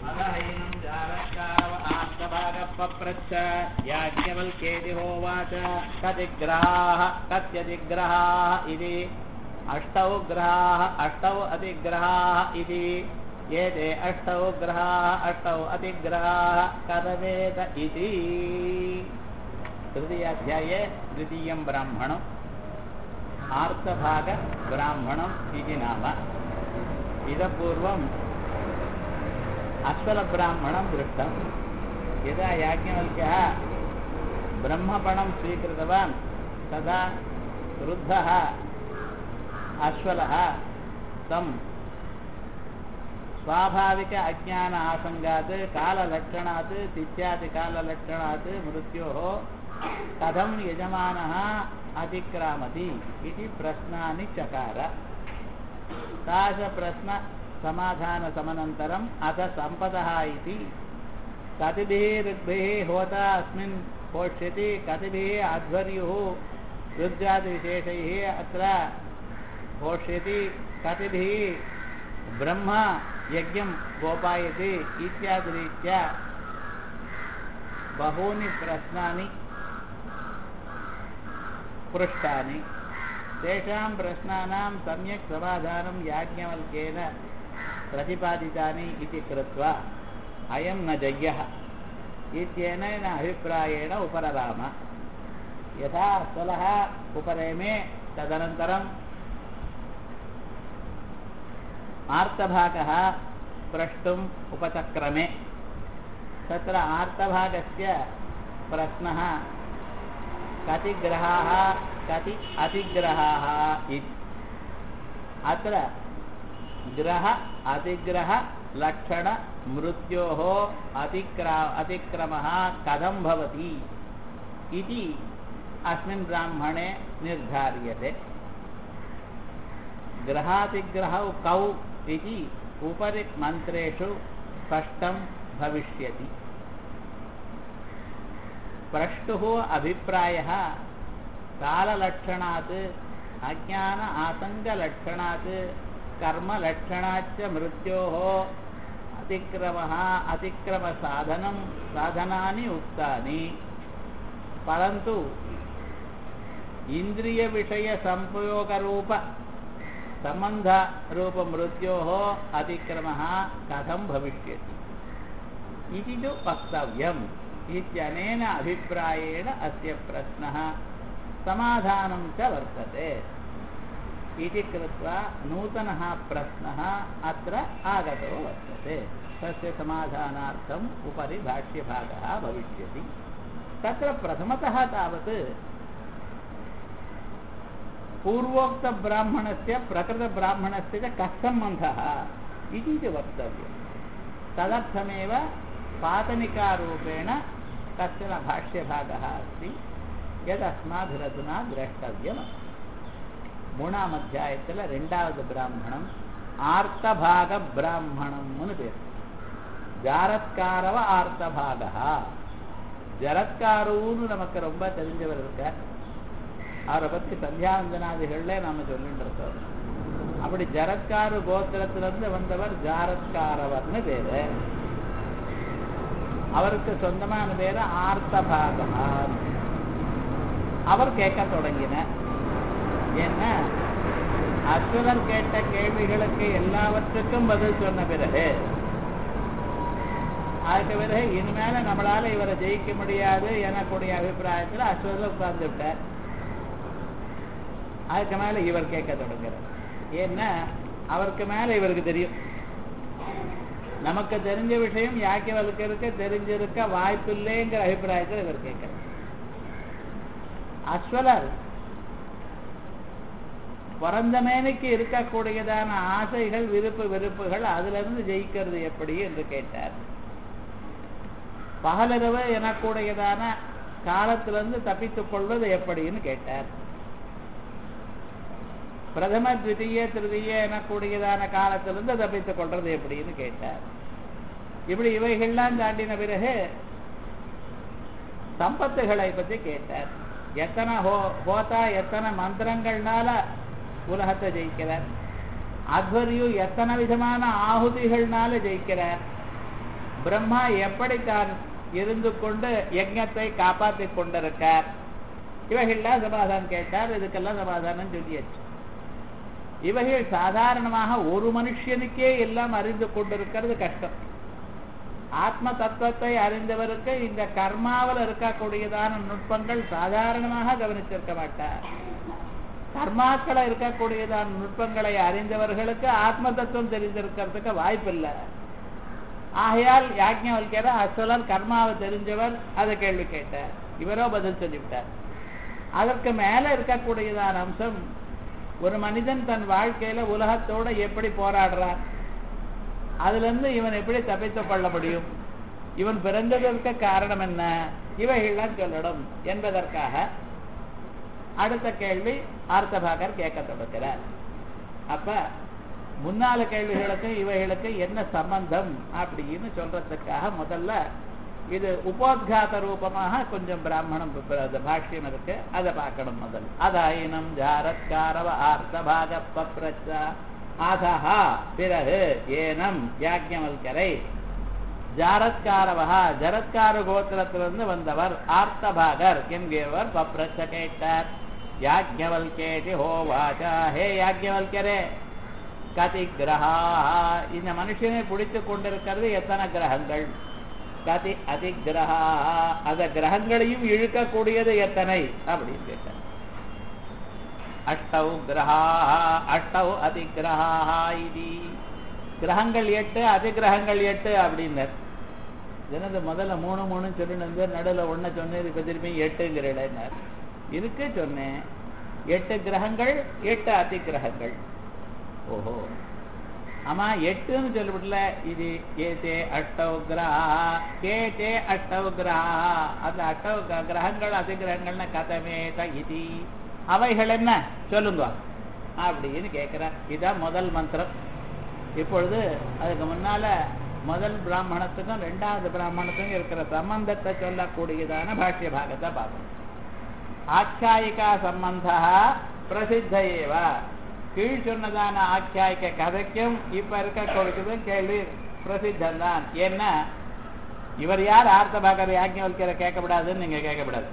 अदहैनं जालकाव आप्तभागपप्रच्छ याज्ञवल्क्येति होवाच कतिग्रहाः कत्यतिग्रहाः इति अष्टौ ग्रहाः अष्टौ अतिग्रहाः इति एते अष्टौ ग्रहाः अष्टौ अतिग्रहाः कथवेद इति तृतीयाध्याये द्वितीयं ब्राह्मणम् आर्तभागब्राह्मणम् इति नाम इतः पूर्वम् अश्वलब्राह्मणं दृष्टं यदा याज्ञवल्क्यः ब्रह्मपणं स्वीकृतवान् तदा क्रुद्धः अश्वलः तं स्वाभाविक अज्ञान आसङ्गात् काललक्षणात् तिथ्यादिकाललक्षणात् मृत्योः कथं यजमानः अतिक्रामति इति प्रश्नानि चकार तादृशप्रश्नसमाधानसमनन्तरम् अथ सम्पदः इति कतिभिः ऋग्भिः होता अस्मिन् पोष्यति कतिभिः अध्वर्युः ऋग्जातिविशेषैः अत्र पोष्यति कतिभिः ब्रह्म यज्ञं गोपायति इत्यादिरीत्या बहूनि प्रश्नानि पृष्टानि तेषां प्रश्नानां सम्यक् समाधानं याज्ञवल्क्येन प्रतिपादितानि इति कृत्वा अयं न जय्यः इत्यनेन अभिप्रायेण उपरराम यथा स्वलः उपरेमे तदनन्तरम् आर्तभागः प्रष्टुम् उपचक्रमे तत्र आर्तभागस्य प्रश्नः कति ग्रहाः कति अतिग्रहाः इति अत्र ग्रह अतिग्रह लक्षण मृत्योः अतिक्रा अतिक्रमः कथं भवति इति अस्मिन् ब्राह्मणे निर्धार्यते ग्रहातिग्रहौ कौ इति उपरि मन्त्रेषु स्पष्टं भविष्यति प्रष्टुः अभिप्रायः काललक्षणात् अज्ञान आसङ्गलक्षणात् कर्मलक्षणाच्च मृत्योः अतिक्रमः अतिक्रमसाधनं साधनानि उक्तानि परन्तु इन्द्रियविषयसंप्रयोगरूप सम्बन्धरूपमृत्योः अतिक्रमः कथं भविष्यति इति तु वक्तव्यम् इत्यनेन अभिप्रायेण अस्य प्रश्नः समाधानं च वर्तते इति कृत्वा नूतनः प्रश्नः अत्र आगतो वर्तते तस्य समाधानार्थम् उपरि भाष्यभागः भविष्यति तत्र प्रथमतः तावत् पूर्वोक्तब्राह्मणस्य प्रकृतब्राह्मणस्य च कः सम्बन्धः इति च वक्तव्यं तदर्थमेव पातनिकारूपेण कश्चन भाष्यभागः अस्ति यदस्माभिरधुना द्रष्टव्यमस्ति மூணாம் அத்தியாயத்தில் ரெண்டாவது பிராமணம் ஆர்த்தபாக பிராமணம்னு பேர் ஜாரத்காரவ ஆர்த்தபாகா ஜரத்காருன்னு நமக்கு ரொம்ப தெரிஞ்சவர் இருக்கார் அவரை பற்றி சந்தியாவந்தனாதிகள்ல நாம சொல்லிட்டு இருக்கோம் அப்படி ஜரத்காரு கோத்திரத்திலிருந்து வந்தவர் ஜாரத்காரவர்னு பேரு அவருக்கு சொந்தமான பேரு ஆர்த்தபாகா அவர் கேட்க தொடங்கினார் ஏன்னா அசுரர் கேட்ட கேள்விகளுக்கு எல்லாவற்றுக்கும் பதில் சொன்ன பிறகு அதுக்கு பிறகு இனிமேல நம்மளால இவரை ஜெயிக்க முடியாது எனக்கூடிய அபிப்பிராயத்தில் அசுரர் உட்கார்ந்து விட்டார் அதுக்கு மேல இவர் கேட்க தொடங்குறார் ஏன்னா அவருக்கு மேல இவருக்கு தெரியும் நமக்கு தெரிஞ்ச விஷயம் யாக்கியவர்களுக்கு தெரிஞ்சிருக்க வாய்ப்பில்லைங்கிற அபிப்பிராயத்தில் இவர் கேட்கிறார் அஸ்வலர் பிறந்த மேனைக்கு இருக்கக்கூடியதான ஆசைகள் விருப்பு வெறுப்புகள் அதுல இருந்து ஜெயிக்கிறது எப்படி என்று கேட்டார் பகலிரவு எனக்கூடியதான காலத்திலிருந்து தப்பித்துக் கொள்வது எப்படின்னு கேட்டார் பிரதம திவிதீய திருதிய எனக்கூடியதான காலத்திலிருந்து தப்பித்துக் கொள்றது எப்படின்னு கேட்டார் இப்படி இவைகள்லாம் தாண்டின பிறகு சம்பத்துகளை பற்றி கேட்டார் எத்தனை ஹோ ஹோதா எத்தனை மந்திரங்கள்னால உலகத்தை ஜெயிக்கிறார் அத்வரியு எத்தனை விதமான ஆகுதிகள்னால ஜெயிக்கிறார் பிரம்மா எப்படி தான் இருந்து கொண்டு யஜ்ஞத்தை காப்பாற்றிக் கொண்டிருக்கார் இவைகள்லாம் சமாதானம் கேட்டார் இதுக்கெல்லாம் சமாதானம் சொல்லியாச்சு இவைகள் சாதாரணமாக ஒரு மனுஷனுக்கே எல்லாம் அறிந்து கொண்டிருக்கிறது கஷ்டம் ஆத்ம தத்துவத்தை அறிந்தவருக்கு இந்த கர்மாவில் இருக்கக்கூடியதான நுட்பங்கள் சாதாரணமாக கவனிச்சிருக்க மாட்டார் கர்மாக்களை இருக்கக்கூடியதான நுட்பங்களை அறிந்தவர்களுக்கு ஆத்ம தத்துவம் தெரிந்திருக்கிறதுக்கு வாய்ப்பில்லை ஆகையால் யாஜ்ஞவல்கிற அசலர் கர்மாவை தெரிஞ்சவர் அதை கேள்வி கேட்டார் இவரோ பதில் சொல்லிவிட்டார் அதற்கு மேல இருக்கக்கூடியதான அம்சம் ஒரு மனிதன் தன் வாழ்க்கையில உலகத்தோட எப்படி போராடுறான் அதுல இருந்து இவன் எப்படி தப்பித்துக் கொள்ள முடியும் இவன் பிறந்ததற்கு காரணம் என்ன இவைகள்லாம் சொல்லணும் என்பதற்காக அடுத்த கேள்வி ஆர்த்தபாகர் கேட்க தொடக்கிறார் அப்ப முன்னால கேள்விகளுக்கு இவைகளுக்கு என்ன சம்பந்தம் அப்படின்னு சொல்றதுக்காக முதல்ல இது உபோத்காத ரூபமாக கொஞ்சம் பிராமணம் பாஷ்யம் இருக்கு அதை பார்க்கணும் முதல் அதாயினம் ஜாரத்காரவ ஆர்த்தபாக பப்ரச்சா ஆதஹா பிறகு ஏனம் யாக்ஞவல்கரை ஜாரத்காரவா ஜரத்கார கோத்திரத்திலிருந்து வந்தவர் ஆர்த்தபாகர் என்கிறவர் பப்ரச்ச கேட்டார் யாக்ஞவல்கேதி ஹோவாச்சா ஹே யாக்ஞவல்கரே கதி கிரகா இந்த மனுஷனை பிடித்து கொண்டிருக்கிறது எத்தனை கிரகங்கள் கதி அதிகிரகா அந்த கிரகங்களையும் இழுக்கக்கூடியது எத்தனை அப்படின்னு கேட்டார் அஷ்டௌ கிரகா அஷ்டௌ அதிகிரகா இது கிரகங்கள் எட்டு அதிகிரகங்கள் எட்டு அப்படின்னார் எனது முதல்ல மூணு மூணு சொல்லிட்டு நடுவில் ஒன்று சொன்னேன் இப்போ திரும்பி எட்டுங்கிறனர் இதுக்கு சொன்னேன் எட்டு கிரகங்கள் எட்டு அதிகிரகங்கள் ஓஹோ ஆமா எட்டுன்னு சொல்லப்படல இது ஏதே அஷ்டவ கிரகா கேட்டே அஷ்டவ கிரகா அந்த அஷ்டவ கிரகங்கள் அதிகிரகங்கள்னு கதமே இது அவைகள் என்ன சொல்லுங்க அப்படின்னு கேட்கிறார் இதான் முதல் மந்திரம் இப்பொழுது அதுக்கு முன்னால முதல் பிராமணத்துக்கும் ரெண்டாவது பிராமணத்துக்கும் இருக்கிற சம்பந்தத்தை சொல்லக்கூடியதான பாஷ்ய பாகத்தை பார்க்கணும் ஆख्यायिका சம்பந்தா பிரசித்த ஏவ கீழ் சொன்னதான ஆக்கியாய்க்க கதைக்கும் இப்ப இருக்க கொடுக்குது கேள்வி பிரசித்தம் தான் ஏன்னா இவர் யார் ஆர்த்தபாகர் யாஜ்ஞவல்கியரை கேட்கப்படாதுன்னு நீங்க கேட்கப்படாது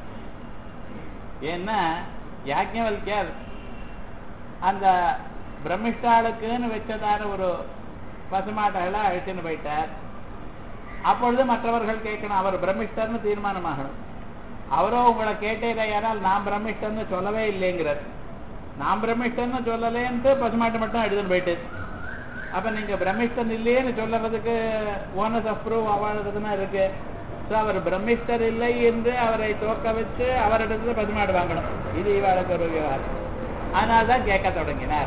ஏன்னா யாஜ்ஞவல்கியர் அந்த பிரம்மிஷ்டாளுக்குன்னு வச்சதான ஒரு பசுமாட்டகளை அழைச்சுன்னு போயிட்டார் அப்பொழுது மற்றவர்கள் கேட்கணும் அவர் பிரம்மிஷ்டர்னு தீர்மானமாகணும் அவரோ உங்களை கேட்டேரையானால் நான் பிரம்மிஷ்டர்னு சொல்லவே இல்லைங்கிறார் நான் பிரம்மிஷ்டன்னு சொல்லலேன்ட்டு பசுமாட்டு மட்டும் எடுத்துன்னு போயிட்டு அப்ப நீங்க பிரம்மிஷ்டன் இல்லையேன்னு சொல்லுறதுக்கு ஓனஸ் ஆஃப் ப்ரூவ் அவாழ்றதுன்னா இருக்கு ஸோ அவர் பிரம்மிஷ்டர் இல்லை என்று அவரை தோக்க வச்சு அவரிடத்துல பசுமாடு வாங்கணும் இது இவாளுக்கு ஒரு விவகாரம் அதனால தான் கேட்க தொடங்கினார்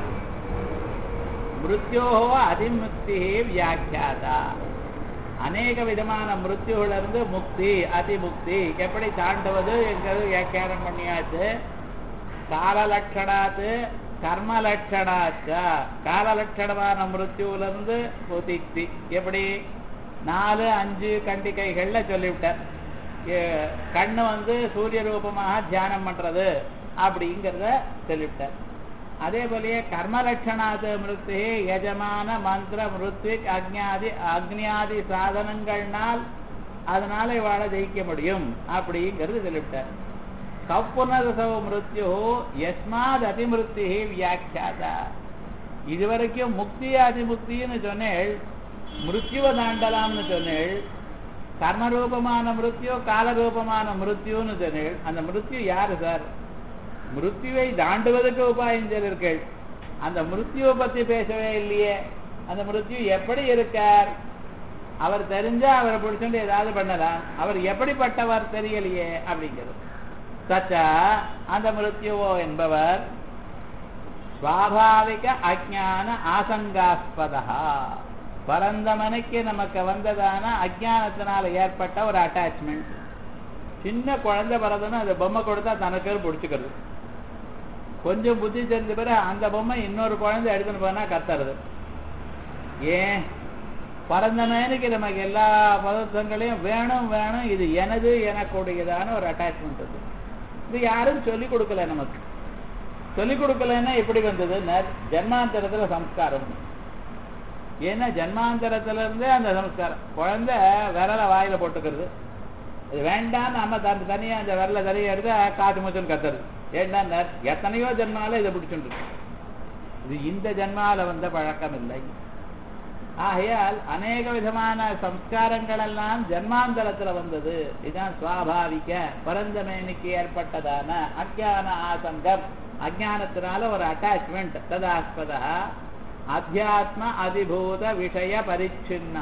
மிருத்யோகோ அதிமுக்தி வியாக்கியாதா அநேக விதமான மிருத்யுல இருந்து முக்தி அதிமுக்தி எப்படி தாண்டுவது என்கிறது வியாக்கியானம் பண்ணியாச்சு காலலட்சணாத்து கர்ம லட்சணாச்ச காலலட்சணமான மிருத்யுல இருந்து புதிக்தி எப்படி நாலு அஞ்சு கண்டிகைகள்ல சொல்லிவிட்டார் எ- கண்ணு வந்து சூரிய ரூபமாக தியானம் பண்றது அப்படிங்கிறத சொல்லிவிட்டார் அதே போலயே கர்ம லட்சணாது மிருத்தி யஜமான மந்திர மிருத்விக் அக்ஞாதி அக்னியாதி சாதனங்கள்னால் அதனால இவாளை ஜெயிக்க முடியும் அப்படிங்கிறது சொல்லிவிட்டார் கப்புனரசவ மிருத்யு யஸ்மாத் அதிமிருத்தி வியாக்கியாதா இதுவரைக்கும் முக்தி அதிமுக்தின்னு சொன்னேள் மிருத்யுவ தாண்டலாம்னு சொன்னேள் கர்மரூபமான மிருத்யு காலரூபமான மிருத்யுன்னு சொன்னேள் அந்த மிருத்யு யாரு சார் மிருத்யுவை தாண்டுவதற்கு உபாயம் சொல்லிருக்கள் அந்த மிருத்யுவை பத்தி பேசவே இல்லையே அந்த மிருத்யு எப்படி இருக்கார் அவர் தெரிஞ்சா அவரை பிடிச்சுட்டு ஏதாவது பண்ணலாம் அவர் எப்படிப்பட்டவர் தெரியலையே அப்படிங்கிறது சச்சா அந்த மிருத்யுவோ என்பவர் சுவாபாவிக அஜான ஆசங்காஸ்பதா பரந்தமனுக்கு நமக்கு வந்ததான அஜானத்தினால ஏற்பட்ட ஒரு அட்டாச்மெண்ட் சின்ன குழந்தை பிறந்ததுன்னு அந்த பொம்மை கொடுத்தா தனக்கு பிடிச்சிக்கிறது கொஞ்சம் புத்தி தெரிஞ்ச பிறகு அந்த பொம்மை இன்னொரு குழந்தை எடுத்துன்னு போனா கத்துறது ஏன் பிறந்த மேனுக்கு நமக்கு எல்லா பதார்த்தங்களையும் வேணும் வேணும் இது எனது எனக்கூடியதான ஒரு அட்டாச்மெண்ட் இருக்கு இது யாரும் சொல்லிக் கொடுக்கல நமக்கு சொல்லிக் கொடுக்கலன்னா எப்படி வந்தது ஜென்மாந்தரத்துல சம்ஸ்காரம் ஏன்னா ஜன்மாந்தரத்துல இருந்தே அந்த சம்ஸ்காரம் குழந்தை விரல வாயில போட்டுக்கிறது இது வேண்டாம் நம்ம தன் தனியா அந்த விரல தனியா எடுத்து காத்து மூச்சுன்னு கத்துறது ஏன்னா எத்தனையோ ஜென்மால இதை பிடிச்சுட்டு இருக்கு. இது இந்த ஜென்மால வந்த பழக்கம் இல்லை ஆகையால் அநேக விதமான சம்ஸ்காரங்கள் எல்லாம் ஜன்மாந்தரத்துல வந்தது இதுதான் சுவாபாவிக பரந்தமேனிக்கு ஏற்பட்டதான அஜான ஆசங்கம் அஜானத்தினால ஒரு அட்டாச்மெண்ட் ததாஸ்பதா அத்தியாத்ம அதிபூத விஷய பரிச்சின்னா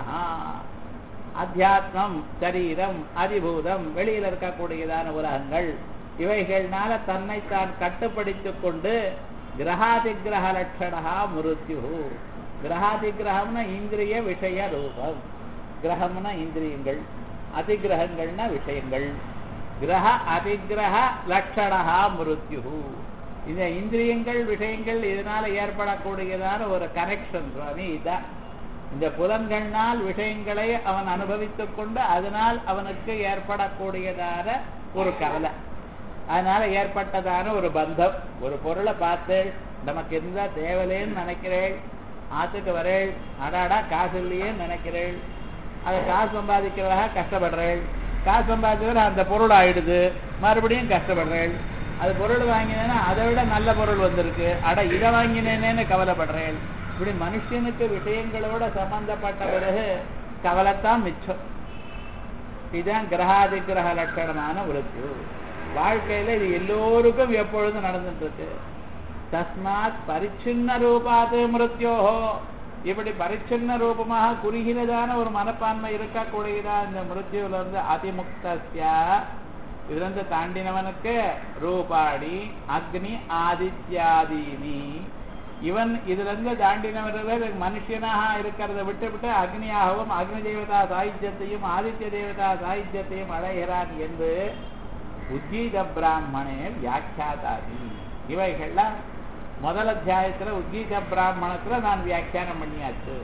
அத்தியாத்மம் சரீரம் அதிபூதம் வெளியில இருக்கக்கூடியதான உலகங்கள் இவைகள்னால தன்னை தான் கட்டுப்படுத்திக் கொண்டு கிரகாதிகிரக லட்சணா முருத்யு கிரகாதிகிரகம்னா இந்திரிய விஷய ரூபம் கிரகம்னா இந்திரியங்கள் அதிகிரகங்கள்னா விஷயங்கள் கிரக அதிகிரக லட்சணா மிருத்யு இந்த இந்திரியங்கள் விஷயங்கள் இதனால ஏற்படக்கூடியதான ஒரு கனெக்ஷன் சுவாமி இதான் இந்த புலன்கள்னால் விஷயங்களை அவன் அனுபவித்துக் கொண்டு அதனால் அவனுக்கு ஏற்படக்கூடியதான ஒரு கவலை அதனால ஏற்பட்டதான ஒரு பந்தம் ஒரு பொருளை பார்த்து நமக்கு இருந்தா தேவலேன்னு நினைக்கிறேன் ஆத்துக்கு வரேள் அடாடா காசு இல்லையேன்னு நினைக்கிறேள் அதை காசு சம்பாதிக்கிறதாக கஷ்டப்படுறேள் காசு சம்பாதிக்கிறவர் அந்த பொருள் ஆயிடுது மறுபடியும் கஷ்டப்படுறேள் அது பொருள் வாங்கினேன்னா அதை விட நல்ல பொருள் வந்திருக்கு அட இதை வாங்கினேனேன்னு கவலைப்படுறேன் இப்படி மனுஷனுக்கு விஷயங்களோட சம்பந்தப்பட்ட பிறகு கவலைத்தான் மிச்சம் இதுதான் கிரகாதி கிரக லட்சணமான விருத்து வாழ்க்கையில இது எல்லோருக்கும் எப்பொழுதும் நடந்துட்டு இருக்கு தஸ்மாத் பரிச்சின்ன ரூபாது மிருத்யோஹோ இப்படி பரிச்சின்ன ரூபமாக குறுகினதான ஒரு மனப்பான்மை இருக்கக்கூடியதா இந்த மிருத்யுல இருந்து அதிமுக்தஸ்யா இதுல இருந்து தாண்டினவனுக்கு ரூபாடி அக்னி ஆதித்யாதீனி இவன் இதுல இருந்து தாண்டினவர்கள் மனுஷனாக இருக்கிறத விட்டு விட்டு அக்னியாகவும் அக்னி தேவதா சாகித்யத்தையும் ஆதித்ய தேவதா சாகித்யத்தையும் அடைகிறான் என்று உத்கீத பிராமணே வியாக்கியாதாதி இவைகள்லாம் முதல் அத்தியாயத்துல உத்கீத பிராமணத்துல நான் வியாக்கியானம் பண்ணியாச்சு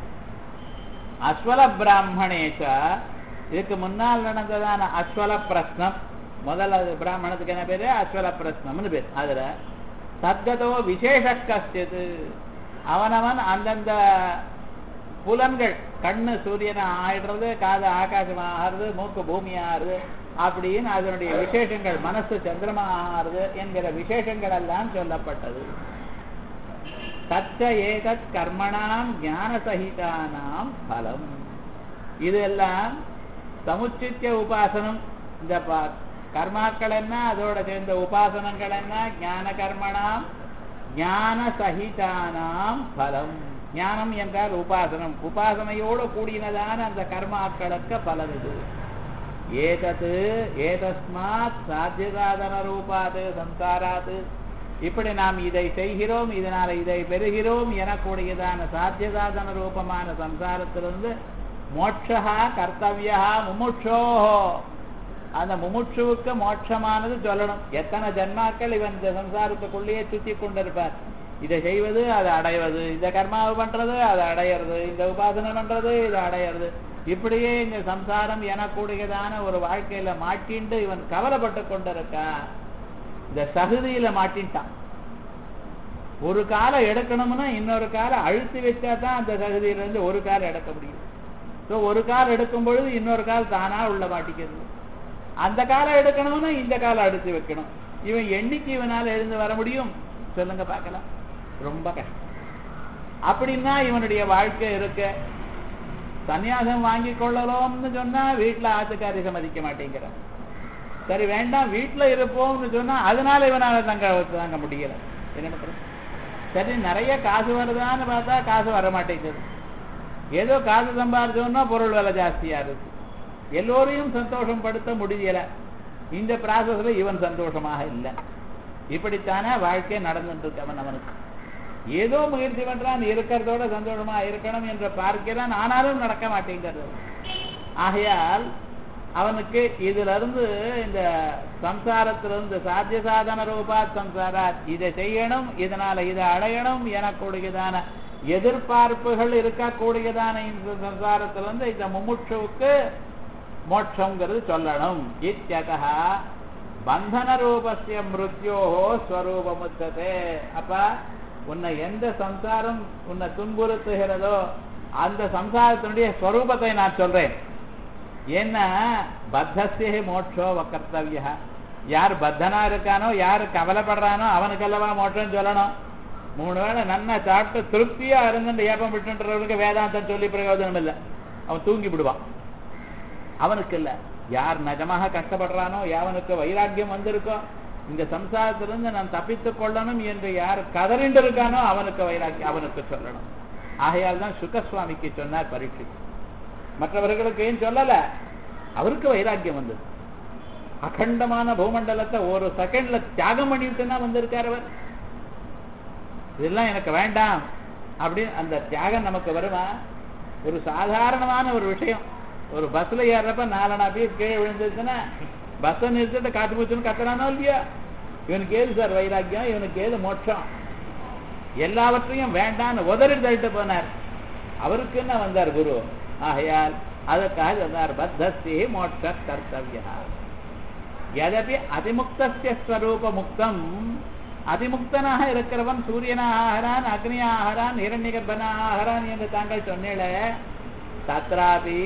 அஸ்வல பிராமணேச்ச இதுக்கு முன்னால் நடந்ததான அஸ்வல பிரஸ்னம் முதல் அது பிராமணத்துக்கு என்ன பேரு அஸ்வல பிரஸ்னம்னு பேர் அதுல சத்கதோ விசேஷ கஷ்டது அவனவன் அந்தந்த புலன்கள் கண்ணு சூரியனை ஆயிடுறது காது ஆகாசம் ஆறுது மூக்கு பூமி ஆறுது அப்படின்னு அதனுடைய விசேஷங்கள் மனசு சந்திரமா ஆறுது என்கிற விசேஷங்கள் எல்லாம் சொல்லப்பட்டது தச்ச ஏதத் கர்மணாம் ஞான சகிதானாம் பலம் இதெல்லாம் சமுச்சித்திய உபாசனம் இந்த ப- கர்மாக்கள் என்ன அதோட சேர்ந்த உபாசனங்கள் என்ன ஞான கர்மணாம் ஞான சகிதானாம் பலம் ஞானம் என்றால் உபாசனம் உபாசனையோடு கூடினதான அந்த கர்மாக்களுக்கு பலன் இது ஏதது ஏதஸ்மாத் சாத்தியசாதன ரூபாது சம்சாராது இப்படி நாம் இதை செய்கிறோம் இதனால இதை பெறுகிறோம் எனக்கூடியதான சாத்தியசாதன ரூபமான சம்சாரத்திலிருந்து மோட்சா கர்த்தவியா முமுட்சோ அந்த முமுட்சுவுக்கு மோட்சமானது சொல்லணும் எத்தனை ஜன்மாக்கள் இவன் இந்த சம்சாரத்துக்குள்ளேயே சுத்தி கொண்டிருப்பார் இதை செய்வது அதை அடைவது இந்த கர்மாவை பண்றது அதை அடையிறது இந்த உபாசனை பண்றது இதை அடையிறது இப்படியே இந்த சம்சாரம் எனக்கூடியதான ஒரு வாழ்க்கையில மாட்டிண்டு இவன் கவலைப்பட்டு கொண்டிருக்கா இந்த சகுதியில மாட்டின்ட்டான் ஒரு காலை எடுக்கணும்னா இன்னொரு காலை அழுத்தி வச்சா தான் அந்த சகுதியில இருந்து ஒரு கால் எடுக்க முடியும் ஸோ ஒரு கால் எடுக்கும் பொழுது இன்னொரு கால் தானா உள்ள மாட்டிக்கிறது அந்த காலை எடுக்கணும்னா இந்த காலை அழுத்தி வைக்கணும் இவன் என்னைக்கு இவனால எழுந்து வர முடியும் சொல்லுங்க பார்க்கலாம் ரொம்ப கஷ்டம் அப்படின்னா இவனுடைய வாழ்க்கை இருக்க சன்னியாசம் வாங்கி கொள்ளலாம்னு சொன்னா வீட்டுல ஆத்துக்காரி சம்மதிக்க மாட்டேங்கிறான் சரி வேண்டாம் வீட்டுல இருப்போம்னு சொன்னா அதனால இவனால தங்க தாங்க முடியல என்ன பண்றது? சரி நிறைய காசு வருதான்னு பார்த்தா காசு வர மாட்டேங்குது ஏதோ காசு சம்பாதிச்சோம்னா பொருள் விலை ஜாஸ்தியா இருக்கு எல்லோரையும் சந்தோஷப்படுத்த முடியல இந்த ப்ராசஸ்ல இவன் சந்தோஷமாக இல்லை இப்படித்தானே வாழ்க்கை நடந்துட்டு இருக்கு அவன் அவனுக்கு ஏதோ முயற்சி பண்றான் இருக்கிறதோட சந்தோஷமா இருக்கணும் என்று பார்க்கிறான் ஆனாலும் நடக்க மாட்டேங்கிறது ஆகையால் அவனுக்கு இதுல இருந்து இந்த சம்சாரத்திலிருந்து சாத்திய சாதன ரூபா சம்சாரா இதை செய்யணும் இதனால இதை அடையணும் எனக்கூடியதான எதிர்பார்ப்புகள் இருக்கக்கூடியதான இந்த சம்சாரத்திலிருந்து இந்த முமுட்சுவுக்கு மோட்சங்கிறது சொல்லணும் இத்தியதா பந்தன ரூபஸ்ய மிருத்யோஹோ ஸ்வரூபமுத்ததே அப்ப உன்னை எந்த சம்சாரம் உன்னை துன்புறுத்துகிறதோ அந்த சம்சாரத்தினுடைய ஸ்வரூபத்தை நான் சொல்றேன் ஏன்னா பத்தஸ்தே மோட்சோ கர்த்தவியா யார் பத்தனா இருக்கானோ யார் கவலைப்படுறானோ அவனுக்கல்லவா மோட்சம் சொல்லணும் மூணு வேளை நன்னா சாப்பிட்டு திருப்தியா இருந்துட்டு ஏப்பம் விட்டுன்றவனுக்கு வேதாந்தம் சொல்லி பிரயோஜனம் இல்லை அவன் தூங்கி விடுவான் அவனுக்கு இல்ல யார் நிஜமாக கஷ்டப்படுறானோ யாவனுக்கு வைராக்கியம் வந்திருக்கோ இந்த சம்சாரத்திலிருந்து நான் தப்பித்துக் கொள்ளணும் என்று யார் கதறிண்டு இருக்கானோ அவனுக்கு வைராக்கியம் அவனுக்கு சொல்லணும் ஆகையால் தான் சுகசுவாமிக்கு சொன்னார் பரீட்சை மற்றவர்களுக்கு ஏன் சொல்லல அவருக்கு வைராக்கியம் வந்தது அகண்டமான பூமண்டலத்தை ஒரு செகண்ட்ல தியாகம் பண்ணிட்டுன்னா வந்திருக்கார் அவர் இதெல்லாம் எனக்கு வேண்டாம் அப்படின்னு அந்த தியாகம் நமக்கு வருமா ஒரு சாதாரணமான ஒரு விஷயம் ஒரு பஸ்ல ஏறப்ப நாலனா பீஸ் கீழே விழுந்துச்சுன்னா பஸ்ஸை நிறுத்திட்டு காத்து மூச்சுன்னு கத்துறானோ இல்லையா இவனுக்கு ஏது சார் வைராக்கியம் இவனுக்கு ஏது மோட்சம் எல்லாவற்றையும் வேண்டான்னு உதறி தள்ளிட்டு போனார் அவருக்கு என்ன வந்தார் குரு ஆகையால் அதற்காக சொன்னார் பத்தஸ்தி மோட்ச கர்த்தவியா எதபி அதிமுக்தஸ்ய ஸ்வரூப முக்தம் அதிமுக்தனாக இருக்கிறவன் சூரியனாக ஆகிறான் அக்னி ஆகிறான் இரண்யகர்பனாக ஆகிறான் என்று தாங்கள் சொன்னீங்களே தத்ராபி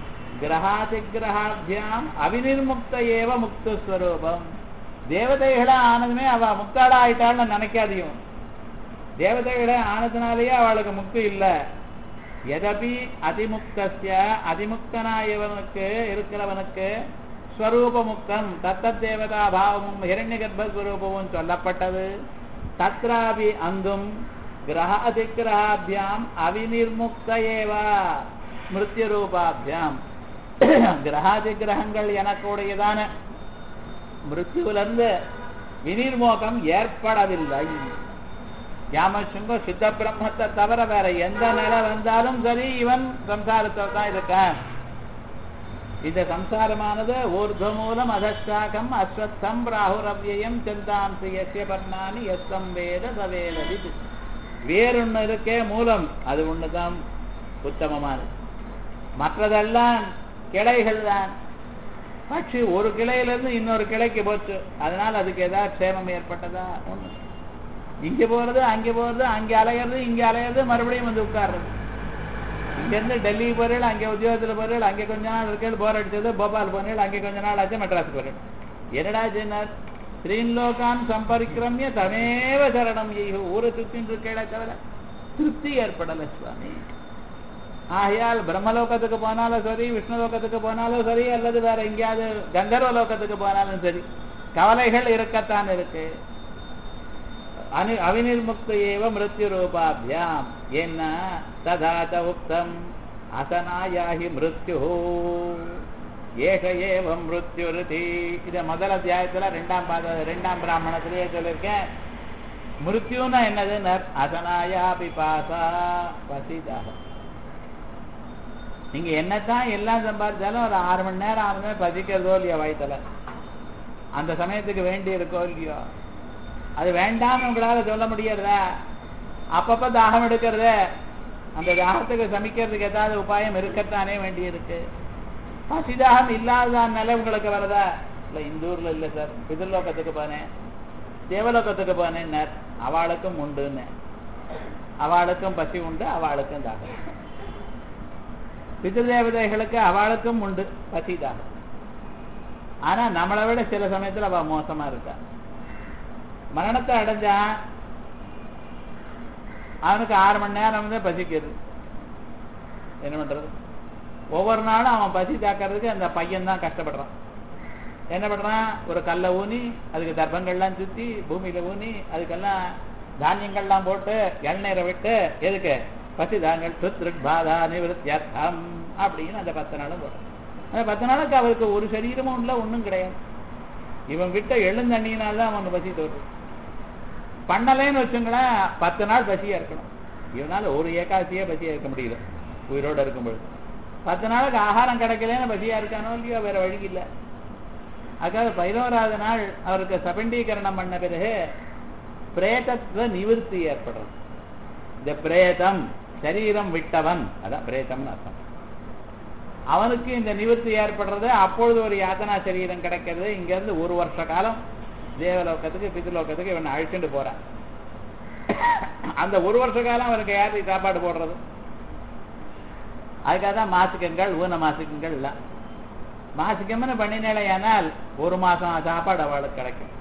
கிரகாதிகிரகாபியாம் அவிநிர்முக்த ஏவ முக்த ஸ்வரூபம் தேவதைகளா ஆனதுமே அவ முக்தாளா ஆயிட்டாள்னு நினைக்காதையும் தேவதைகளே ஆனதுனாலேயே அவளுக்கு முக்தி இல்லை எதபி அதிமுக்தஸ்ய அதிமுக்தனாயவனுக்கு இருக்கிறவனுக்கு ஸ்வரூபமுக்தம் தத்தத் தேவதா பாவமும் ஹிரண்ய கர்ப்பஸ்வரூபமும் சொல்லப்பட்டது தத்ராபி அங்கும் கிரக அதிகிரகாபியாம் அவிநிர்முக்த ஏவா மிருத்ய ரூபாபியாம் கிரகாதிகிரகங்கள் எனக்குடையதான மிருத்யுவிலிருந்து வினிர்மோகம் ஏற்படவில்லை யாமசுங்க சித்த பிரம்மத்தை தவிர வேற எந்த நிலை வந்தாலும் சரி இவன் சம்சாரத்தில் தான் இருக்கான் இந்த சம்சாரமானது ஊர்த மூலம் அதஸ்தாகம் அஸ்வத்தம் ராகுரவ்யம் சிந்தாம்சி எஸ்ய பர்ணானி எஸ்தம் வேத சவேததி வேறொன்னு இருக்கே மூலம் அது ஒண்ணுதான் உத்தமமானது மற்றதெல்லாம் கிளைகள் தான் பட்சி ஒரு கிளையிலிருந்து இன்னொரு கிளைக்கு போச்சு அதனால அதுக்கு ஏதாவது க்ஷேமம் ஏற்பட்டதா ஒண்ணு இங்க போறது அங்க போறது அங்க அலையிறது இங்க அலையிறது மறுபடியும் வந்து உட்கார்றது இங்க இருந்து டெல்லி போறீள் அங்க உத்தியோகத்துல போறீள் அங்க கொஞ்ச நாள் இருக்கேள் போர் அடிச்சது போபால் போனீள் அங்க கொஞ்ச நாள் ஆச்சு மெட்ராஸ் போறீள் என்னடா ஜென்னர் ஸ்ரீன்லோகான் சம்பரிக்கிரமிய தமேவ சரணம் எய்யு ஊரை சுத்தின்னு இருக்கேடா தவிர திருப்தி ஏற்படல சுவாமி ஆகையால் பிரம்மலோகத்துக்கு போனாலும் சரி விஷ்ணு லோகத்துக்கு போனாலும் சரி அல்லது வேற எங்கேயாவது கந்தர்வ லோகத்துக்கு போனாலும் சரி கவலைகள் இருக்கத்தான் இருக்கு அனு அவிநிர்முக்த ஏவ மிருத்யு ரூபாபியாம் என்ன ததாத உக்தம் அசனாயாகி மிருத்யு ஏஷ ஏவம் மிருத்யுருதி இத முதல் அத்தியாயத்துல ரெண்டாம் பாத ரெண்டாம் பிராமணத்திலேயே சொல்லியிருக்கேன் மிருத்யுன்னா என்னது அசனாயா பிபாசா பசிதாக நீங்க என்னத்தான் எல்லாம் சம்பாதிச்சாலும் ஒரு ஆறு மணி நேரம் ஆறு மணி பசிக்கிறதோ இல்லையோ வயிற்றுல அந்த சமயத்துக்கு வேண்டி இருக்கோ இல்லையோ அது வேண்டாம்னு உங்களால சொல்ல முடியறதா அப்பப்ப தாகம் எடுக்கிறது அந்த தாகத்துக்கு சமைக்கிறதுக்கு ஏதாவது உபாயம் இருக்கத்தானே வேண்டி இருக்கு பசிதாகம் இல்லாத நிலை உங்களுக்கு வருதா இல்ல இந்த ஊர்ல இல்ல சார் பிதிர்லோகத்துக்கு போனேன் தேவலோகத்துக்கு போனேன் அவளுக்கும் உண்டுன்னு அவளுக்கும் பசி உண்டு அவளுக்கும் தாகம் பிதிருதேவதைகளுக்கு அவளுக்கும் உண்டு பசி தாகம் ஆனா நம்மளை விட சில சமயத்துல அவ மோசமா இருக்கா மரணத்தை அடைஞ்சான் அவனுக்கு ஆறு மணி நேரம் வந்து பசிக்கிறது என்ன பண்றது ஒவ்வொரு நாளும் அவன் பசி தாக்கிறதுக்கு அந்த பையன் தான் கஷ்டப்படுறான் என்ன பண்றான் ஒரு கல்லை ஊனி அதுக்கு தர்ப்பங்கள்லாம் சுத்தி பூமியில ஊனி அதுக்கெல்லாம் தானியங்கள்லாம் போட்டு எண்ணெயை விட்டு எதுக்கு பசி தாங்கள் பாதா நிவர்த்தியர்த்தம் அப்படின்னு அந்த பத்து நாளும் போடுறான் அந்த பத்து நாளுக்கு அவருக்கு ஒரு சரீரமும் இல்லை ஒன்றும் கிடையாது இவன் விட்ட எழுந்தண்ணினால்தான் அவனுக்கு பசி தோற்று பண்ணலைன்னு வச்சுங்களேன் பத்து நாள் பசியா இருக்கணும் இவனால ஒரு ஏகாசியே பசியா இருக்க முடியல உயிரோட இருக்கும்பொழுது பத்து நாளுக்கு ஆகாரம் கிடைக்கலன்னு பசியா இருக்கானோ இல்லையோ வேற வழி இல்லை அதுக்காக பதினோராவது நாள் அவருக்கு சபண்டீகரணம் பண்ண பிறகு பிரேதத்துவ நிவிருத்தி ஏற்படும் இந்த பிரேதம் சரீரம் விட்டவன் அதான் பிரேதம்னு அர்த்தம் அவனுக்கு இந்த நிவர்த்தி ஏற்படுறது அப்பொழுது ஒரு யாத்தனா சரீரம் கிடைக்கிறது இங்க இருந்து ஒரு வருஷ காலம் தேவலோகத்துக்கு பித்ருலோகத்துக்கு இவன் அழிச்சுட்டு போறான் அந்த ஒரு வருஷ காலம் அவனுக்கு யாரு சாப்பாடு போடுறது அதுக்காக தான் மாசிக்கங்கள் ஊன மாசிக்கங்கள் இல்லை மாசிக்கம்னு பண்ணினேலையானால் ஒரு மாசம் சாப்பாடு அவளுக்கு கிடைக்கும்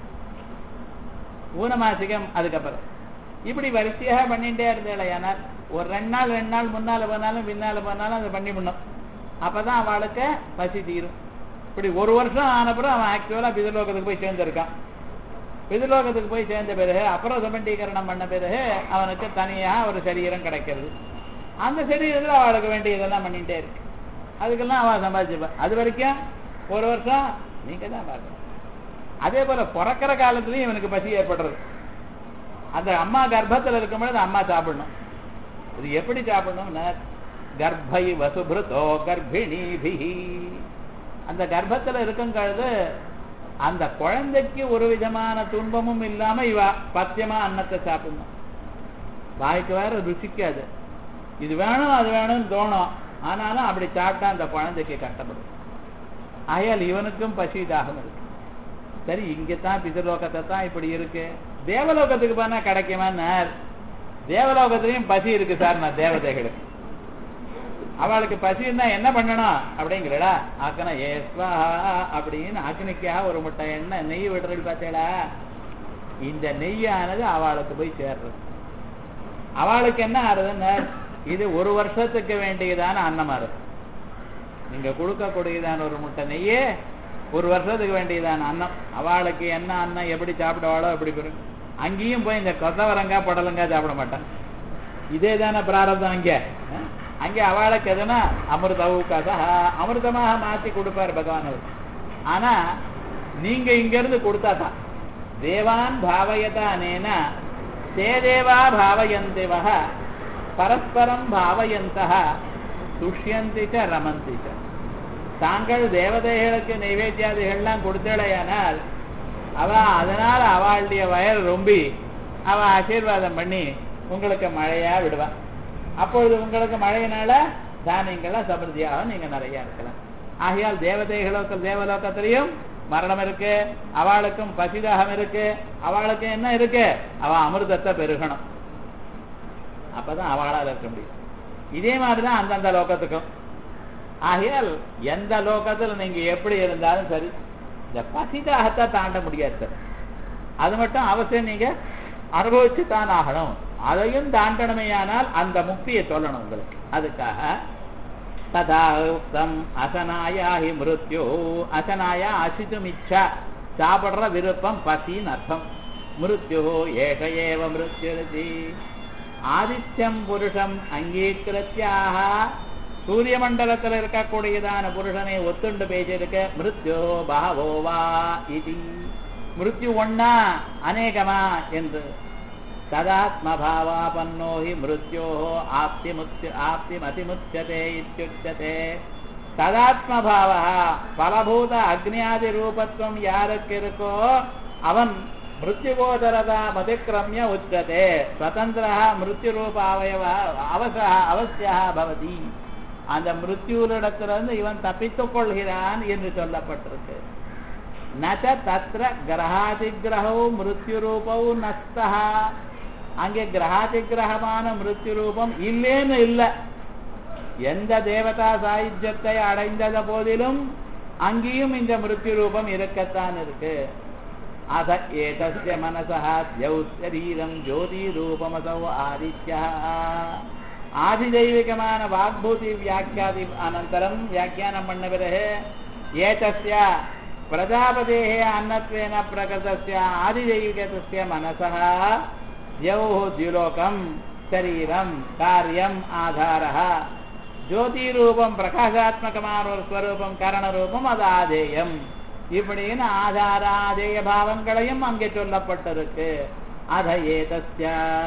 ஊன மாசிகம் அதுக்கப்புறம் இப்படி வரிசையாக பண்ணிட்டே இருந்தேலையானால் ஒரு ரெண்டு நாள் ரெண்டு நாள் முன்னால போனாலும் பின்னால போனாலும் அதை பண்ணி பண்ணும் அப்பதான் அவளுக்கு பசி தீரும் இப்படி ஒரு வருஷம் ஆனப்புறம் அவன் ஆக்சுவலா பிதலோகத்துக்கு போய் சேர்ந்திருக்கான் பிதலோகத்துக்கு போய் சேர்ந்த பிறகு அப்புறம் சமண்டீகரணம் பண்ண பிறகு அவனுக்கு தனியா ஒரு சரீரம் கிடைக்கிறது அந்த சரீரத்தில் அவளுக்கு வேண்டியதெல்லாம் பண்ணிட்டே இருக்கு அதுக்கெல்லாம் அவன் சம்பாதிச்சுப்பான் அது வரைக்கும் ஒரு வருஷம் நீங்க தான் பார்க்கணும் அதே போல பிறக்கிற காலத்துலயும் இவனுக்கு பசி ஏற்படுறது அந்த அம்மா கர்ப்பத்தில் இருக்கும் பொழுது அம்மா சாப்பிடணும் இது எப்படி சாப்பிடணும்னா கர்ப்பை வசுபிருத்தோ கர்ப்பிணிபிஹி அந்த கர்ப்பத்தில் இருக்கும் பொழுது அந்த குழந்தைக்கு ஒரு விதமான துன்பமும் இல்லாம இவ பத்தியமா அன்னத்தை சாப்பிடணும் வாய்க்கு வேற ருசிக்காது இது வேணும் அது வேணும்னு தோணும் ஆனாலும் அப்படி சாப்பிட்டா அந்த குழந்தைக்கு கஷ்டப்படும் ஆயால் இவனுக்கும் பசி தாகம் இருக்கு சரி இங்கதான் பிதலோகத்தை தான் இப்படி இருக்கு தேவலோகத்துக்கு போனா கிடைக்குமான்னார் தேவலோகத்திலையும் பசி இருக்கு சார் நான் தேவதைகளுக்கு அவளுக்கு பசின்னா என்ன பண்ணணும் அப்படிங்கிறடா ஆக்கனா ஏஸ்வா அப்படின்னு அக்னிக்காக ஒரு முட்டை எண்ணெய் நெய் விடுறது பார்த்தேடா இந்த நெய்யானது அவளுக்கு போய் சேர்றது அவளுக்கு என்ன ஆறுதுன்னா இது ஒரு வருஷத்துக்கு வேண்டியதான அன்னமா இருக்கு நீங்க கொடுக்கக்கூடியதான ஒரு முட்டை நெய்யே ஒரு வருஷத்துக்கு வேண்டியதான அன்னம் அவளுக்கு என்ன அன்னம் எப்படி சாப்பிடுவாளோ எப்படி பெரும் அங்கேயும் போய் இந்த கொத்தவரங்காய் புடலங்காய் சாப்பிட மாட்டான் இதே தானே பிராரதம் அங்கே அஹ்? அங்கே அவளுக்கு எதுனா அமிர்தவுக்காக அமிர்தமாக மாற்றி கொடுப்பார் பகவான் அவர் ஆனா நீங்க இங்க இருந்து கொடுத்தா தான் தேவான் பாவயதா அனேன தே தேவா பாவயந்திவக பரஸ்பரம் பாவயந்தக துஷ்யந்தி ச ரமந்தி ச தாங்கள் தேவதைகளுக்கு நைவேத்தியாதிகள்லாம் கொடுத்தடையானால் அவ அதனால அவளுடைய வயர் ரொம்பி அவ ஆசீர்வாதம் பண்ணி உங்களுக்கு மழையா விடுவா அப்பொழுது உங்களுக்கு மழையினால தானியங்கள்லாம் சமிருத்தியாக நீங்க நிறைய இருக்கலாம் ஆகையால் தேவதைகளுக்கு தேவலோகத்திலையும் மரணம் இருக்கு அவளுக்கும் பசிதாகம் இருக்கு அவளுக்கு என்ன இருக்கு அவ அமிர்தத்தை பெருகணும் அப்பதான் அவளால் இருக்க முடியும் இதே மாதிரிதான் அந்தந்த லோகத்துக்கும் ஆகையால் எந்த லோகத்தில் நீங்க எப்படி இருந்தாலும் சரி இந்த பசிதாகத்தை தாண்ட முடியாது சார் அது மட்டும் அவசியம் நீங்க அனுபவிச்சு தான் ஆகணும் அதையும் தாண்டணுமேயானால் அந்த முக்தியை சொல்லணும் உங்களுக்கு அதுக்காக ததா உக்தம் அசனாயாஹி மிருத்யோ அசனாயா அசிதுமிச்சா சாப்பிடுற விருப்பம் பசின்னு அர்த்தம் மிருத்யோ ஏஷ ஏவ மிருத்யுருதி ஆதித்யம் புருஷம் அங்கீகிருத்தியாக சூரிய மண்டலத்தில் இருக்கக்கூடியதான புருஷனை ஒத்துண்டு பேசியிருக்க மிருத்யோ பாவோ வா இது மிருத்யு ஒன்னா அநேகமா என்று ததாத்மபாவாபன்னோ ஹி மிருத்யோ ஆப்திமுத்ய ஆப்திமதிமுச்சதே இத்தியுச்சதே ததாத்மபாவா பலபூத அக்னியாதி ரூபத்துவம் யாருக்கு இருக்கோ அவன் மிருத்யுகோதரதா மதிக்கிரமிய உச்சதே ஸ்வதந்திரா மிருத்யுரூப அவயவ அவச அவசியா பவதி அந்த மிருத்யூரிடத்திலிருந்து இவன் தப்பித்துக் கொள்கிறான் என்று சொல்லப்பட்டிருக்கு நச்ச தத்ர கிரகாதிகிரகோ மிருத்யுரூபௌ நஸ்தா அங்கே கிரகாதிகிரகமான மிருத்யு ரூபம் இல்லேன்னு இல்லை எந்த தேவதா சாயுஜ்யத்தை அடைந்தத போதிலும் அங்கேயும் இந்த மிருத்யு ரூபம் இருக்கத்தான் இருக்கு அத ஏதஸ்ய மனசா தியௌ சரீரம் ஜோதி ரூபமசௌ ஆதித்யா ஆதிதெய்வீகமான வாக்பூதி வியாக்கியாதி அனந்தரம் வியாக்கியானம் பண்ண பிறகு ஏதஸ்ய பிரஜாபதேः अन्नत्वेन प्रकृतस्य आदिदैविकतस्य मनसः द्यौः द्युलोकं शरीरं कार्यम् आधारः ஜோதிரூபம் பிரகாசாத்மகமான ஒரு ஸ்வரூபம் கரணரூபம் அது ஆதேயம் இப்படின்னு ஆதார ஆதேய பாவங்களையும் அங்கே சொல்லப்பட்டிருக்கு அத ஏதஸ்ய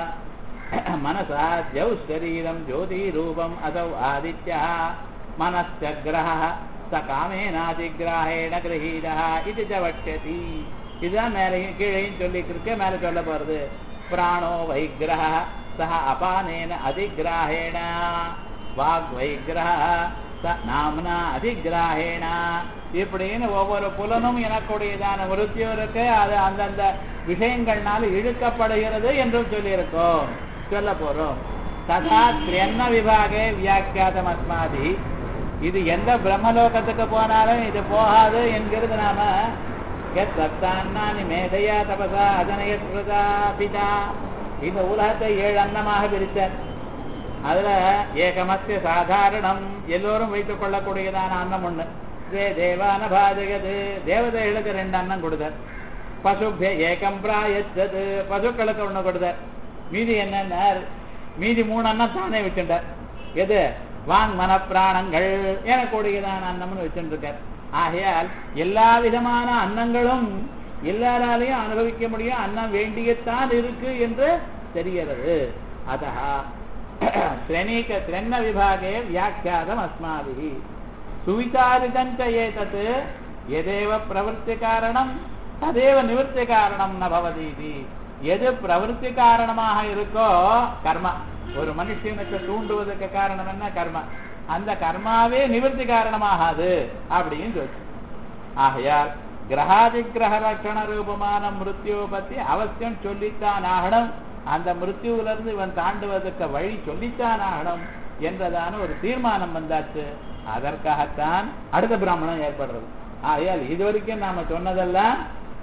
மனசா ஜௌ சரீரம் ஜோதிரூபம் அதௌ ஆதித்யா மனஸ்ய கிரக ச காமேனாதிகிராஹேண கிரகீதா இது ச வட்சதி இதுதான் மேலையும் கீழையும் சொல்லிட்டு இருக்க மேல சொல்ல போறது பிராணோ வைகிரக சக அபானேன அதிகிராஹேண வாக் வைகிரக ச நாம்னா அதிகிராஹேண இப்படின்னு ஒவ்வொரு புலனும் எனக்கூடியதான விருத்தியும் இருக்கு அது அந்தந்த விஷயங்கள்னால இழுக்கப்படுகிறது என்றும் சொல்லியிருக்கோம் சொல்ல போறோம் ததா திரியன்ன விபாகே வியாக்கியாதம் அஸ்மாதி இது எந்த பிரம்மலோகத்துக்கு போனாலும் இது போகாது என்கிறது நாம எத் சத்தான்னானி மேதையா தபசா அஜனயஸ்ருதா பிதா இந்த உலகத்தை ஏழு அன்னமாக பிரித்தார் அதுல ஏகமத்திய சாதாரணம் எல்லோரும் வைத்துக் கொள்ளக்கூடியதான அன்னம் ஒண்ணு தே தேவான பாஜகது தேவதைகளுக்கு ரெண்டு அன்னம் கொடுத்தார் பசுபிய ஏகம் பிராயச்சது பசுக்களுக்கு ஒண்ணு கொடுத்தார் மீதி என்னன்னா மீதி மூணு அன்னம் தானே வச்சுட்டார் எது வாங் மன பிராணங்கள் எனக்கூடியதான அன்னம்னு வச்சுருக்கார் ஆகையால் எல்லா விதமான அன்னங்களும் எல்லாராலையும் அனுபவிக்க முடியும் அன்னம் வேண்டியத்தான் இருக்கு என்று தெரிகிறது அத ஸ்ரேணீக திரென்ன விபாகே வியாக்கியாதம் அஸ்மாபிः சுவிசாரிதஞ்ச ஏதத் எதேவ பிரவருத்தி காரணம் ததேவ நிவர்த்தி காரணம் ந பவதி இது எது பிரவருத்தி காரணமாக இருக்கோ கர்மா ஒரு மனுஷனுக்கு தூண்டுவதற்கு காரணம் என்ன கர்மா அந்த கர்மாவே நிவர்த்தி காரணமாகாது அப்படின்னு சொல்லு ஆகையால் கிரகாதி கிரக லட்சண ரூபமான மிருத்யுவை பத்தி அவசியம் சொல்லித்தான் ஆகணும் அந்த மிருத்யுவில இருந்து இவன் தாண்டுவதற்கு வழி சொல்லித்தான் ஆகணும் என்றதான ஒரு தீர்மானம் வந்தாச்சு அதற்காகத்தான் அடுத்த பிராமணம் ஏற்படுறது ஆகையால் இதுவரைக்கும் நாம சொன்னதெல்லாம்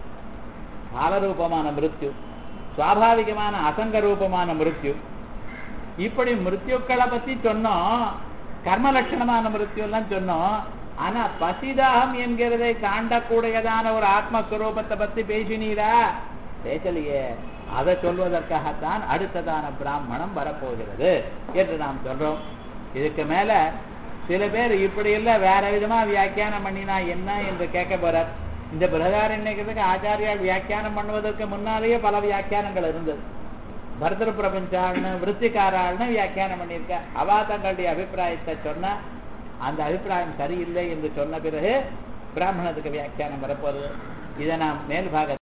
காலரூபமான மிருத்யு சுவாபாவிகமான அசங்க ரூபமான மிருத்யு இப்படி மிருத்யுக்களை பத்தி சொன்னோம் கர்ம லட்சணமான மிருத்யு எல்லாம் சொன்னோம் ஆனா பசிதாகம் என்கிறதை தாண்டக்கூடியதான ஒரு ஆத்மஸ்வரூபத்தை பத்தி பேசினீரா பேசலையே அதை சொல்வதற்காகத்தான் அடுத்ததான பிராமணம் வரப்போகிறது என்று நாம் சொல்றோம் இதுக்கு மேல சில பேர் இப்படி இல்ல வேற விதமா வியாக்கியானம் பண்ணினா என்ன என்று கேட்க போறார் இந்த பிரதாரண்யத்துக்கு ஆச்சாரியால் வியாக்கியானம் பண்ணுவதற்கு முன்னாலேயே பல வியாக்கியானங்கள் இருந்தது பரதர பிரபஞ்சாள்னு விருத்திகாராள்னு வியாக்கியானம் பண்ணியிருக்க அவா தங்களுடைய அபிப்பிராயத்தை சொன்ன அந்த அபிப்பிராயம் சரியில்லை என்று சொன்ன பிறகு பிராமணத்துக்கு வியாக்கியானம் வரப்போறது இதை நாம் மேல் பாக